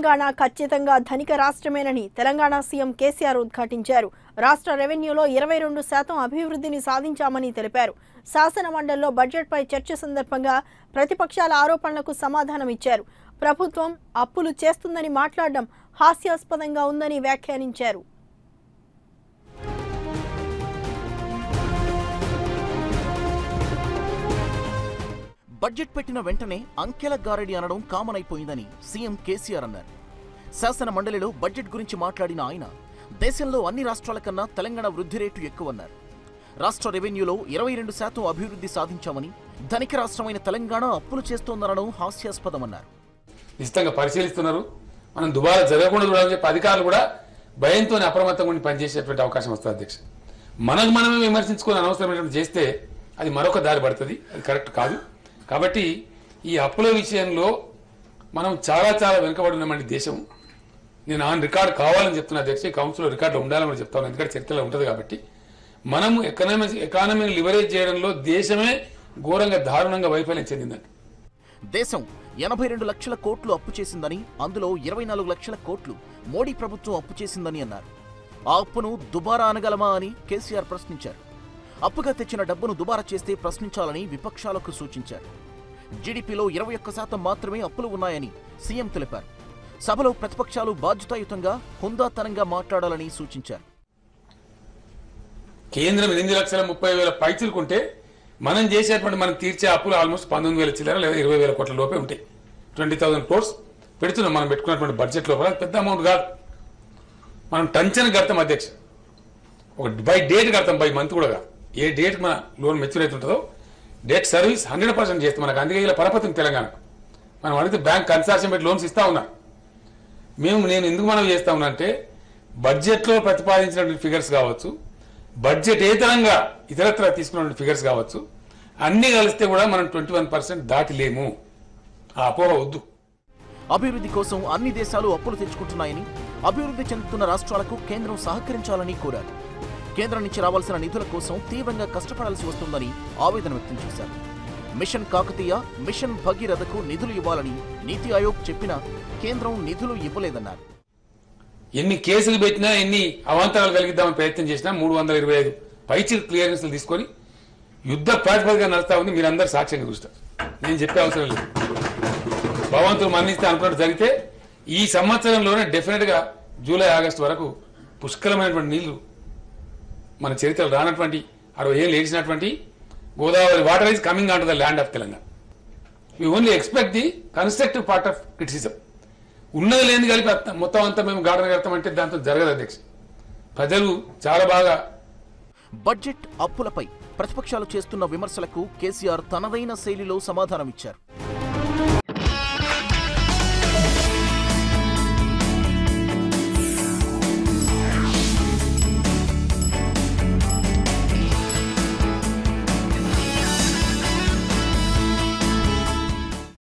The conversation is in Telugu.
తెలంగాణ ఖచ్చితంగా ధనిక రాష్ట్రమేనని తెలంగాణ సీఎం కేసీఆర్ ఉద్ఘాటించారు రాష్ట్ర రెవెన్యూలో ఇరవై రెండు శాతం అభివృద్ధిని సాధించామని తెలిపారు శాసన మండలిలో బడ్జెట్పై చర్చ సందర్భంగా ప్రతిపక్షాల ఆరోపణలకు సమాధానమిచ్చారు ప్రభుత్వం అప్పులు చేస్తుందని మాట్లాడడం హాస్యాస్పదంగా ఉందని వ్యాఖ్యానించారు బడ్జెట్ పెట్టిన వెంటనే అంకెల గారడి అనడం కామన్ అయిపోయిందని సీఎం కేసీఆర్ అన్నారు శాసన మండలిలో బడ్జెట్ గురించి మాట్లాడిన ఆయన దేశంలో అన్ని రాష్ట్రాల కన్నా తెలంగాణ వృద్ధి రేటు ఎక్కువన్నారు రాష్ట్ర రెవెన్యూలో ఇరవై రెండు శాతం అభివృద్ధి సాధించామని ధనిక రాష్ట్రమైన తెలంగాణ అప్పులు చేస్తోందనడం హాస్యాస్పదమన్నారు నిశ్చితంగా పరిశీలిస్తున్నారు మనం దుబారా జరగకుండా చూడాలని చెప్పి అధికారులు కూడా భయంతో అప్రమత్తంగా ఉండి పనిచేసేటువంటి అవకాశం వస్తుంది అధ్యక్ష మనకు మనమే విమర్శించుకొని అనవసరమైనటువంటి చేస్తే అది మరొక దారి పడుతుంది అది కరెక్ట్ కాదు కాబట్టి ఈ అప్పుల విషయంలో మనం చాలా చాలా వెనుకబడి ఉన్నామండి దేశం నేను ఆన్ రికార్డ్ కావాలని చెప్తున్నా అధ్యక్ష ఈ కౌన్సిల్లో రికార్డులో ఉండాలని కూడా చెప్తాను ఎందుకంటే చరిత్రలో ఉంటుంది కాబట్టి మనము ఎకనామీ ఎకానమీని లివరేజ్ చేయడంలో దేశమే ఘోరంగా దారుణంగా వైఫల్యం చెందిందండి దేశం ఎనభై రెండు లక్షల కోట్లు అప్పు చేసిందని అందులో ఇరవై నాలుగు లక్షల కోట్లు మోడీ ప్రభుత్వం అప్పు చేసిందని అన్నారు ఆ అప్పును దుబారా అనగలమా అని కేసీఆర్ ప్రశ్నించారు అప్పుగా తెచ్చిన డబ్బును దుబారా చేస్తే ప్రశ్నించాలని విపక్షాలకు సూచించారు జీడీపీలో ఇరవై ఒక్క శాతం మాత్రమే అప్పులు ఉన్నాయని సీఎం తెలిపారు సభలో ప్రతిపక్షాలు బాధ్యతాయుతంగా హుందాతనంగా మాట్లాడాలని సూచించారు కేంద్రం ఎనిమిది లక్షల ముప్పై వేల పైచులుకుంటే మనం చేసేటువంటి మనం తీర్చే అప్పులు ఆల్మోస్ట్ పంతొమ్మిది వేల చిల్లర లేదా ఇరవై వేల కోట్ల లోపే ఉంటాయి ట్వంటీ థౌసండ్ క్రోర్స్ పెడుతున్నాం మనం పెట్టుకున్నటువంటి బడ్జెట్ లోపల అది పెద్ద అమౌంట్ కాదు మనం టంచన్ కడతాం అధ్యక్ష ఒక బై డేట్ కడతాం బై మంత్ కూడా కాదు ఏ డేట్ మన లోన్ మెచ్యూర్ అవుతుంటుందో డేట్ సర్వీస్ హండ్రెడ్ పర్సెంట్ చేస్తాం మనకు అందుకే ఇలా పరపతి ఉంది తెలంగాణ మనం అడిగితే బ్యాంక్ కన్సార్షియం పెట్టి లోన్స్ ఇస్తా ఉన్నారు మేము నేను ఎందుకు మనం చేస్తా ఉన్నా అంటే బడ్జెట్లో ప్రతిపాదించినటువంటి ఫిగర్స్ కావచ్చు బడ్జెట్ ఏతరంగా ఇతరత్ర తీసుకున్న ఫిగర్స్ కావచ్చు అన్ని కలిస్తే కూడా మనం ట్వంటీ వన్ పర్సెంట్ దాటిలేము ఆ అపోహ వద్దు అభివృద్ధి కోసం అన్ని దేశాలు అప్పులు తెచ్చుకుంటున్నాయని అభివృద్ధి చెందుతున్న రాష్ట్రాలకు కేంద్రం సహకరించాలని కోరారు కేంద్రం నుంచి రావాల్సిన నిధుల కోసం తీవ్రంగా కష్టపడాల్సి వస్తుందని ఆవేదన వ్యక్తం చేశారు మిషన్ కాకతీయ మిషన్ భగీరథకు నిధులు ఇవ్వాలని నీతి ఆయోగ్ చెప్పినా కేంద్రం నిధులు ఇవ్వలేదన్నారు ఎన్ని కేసులు పెట్టినా ఎన్ని అవాంతరాలు కలిగిద్దామని ప్రయత్నం చేసినా మూడు వందల ఇరవై ఐదు పైచిల్ క్లియరెన్స్లు తీసుకొని యుద్ధ ప్రాతిపదికగా నడుస్తా ఉంది మీరందరూ సాక్ష్యంగా చూస్తారు నేను చెప్పే అవసరం లేదు భగవంతుడు మన్నిస్తే అనుకున్నట్టు జరిగితే ఈ సంవత్సరంలోనే డెఫినెట్ గా జూలై ఆగస్టు వరకు పుష్కలమైనటువంటి నీళ్లు మన చరిత్రలో రానటువంటి అరవై ఏళ్ళు ఏడిచినటువంటి Godavari water is coming on to the land of Telangana we only expect the constructive part of criticism ఉన్నది లేని కలిపి అంత- మొత్తం అంతా మేము గార్డెన్ కడతామంటే దాంతో జరగదు అధ్యక్ష ప్రజలు చాలా బాగా బడ్జెట్ అప్పులపై ప్రతిపక్షాలు చేస్తున్న విమర్శలకు కేసీఆర్ తనదైన శైలిలో సమాధానమిచ్చారు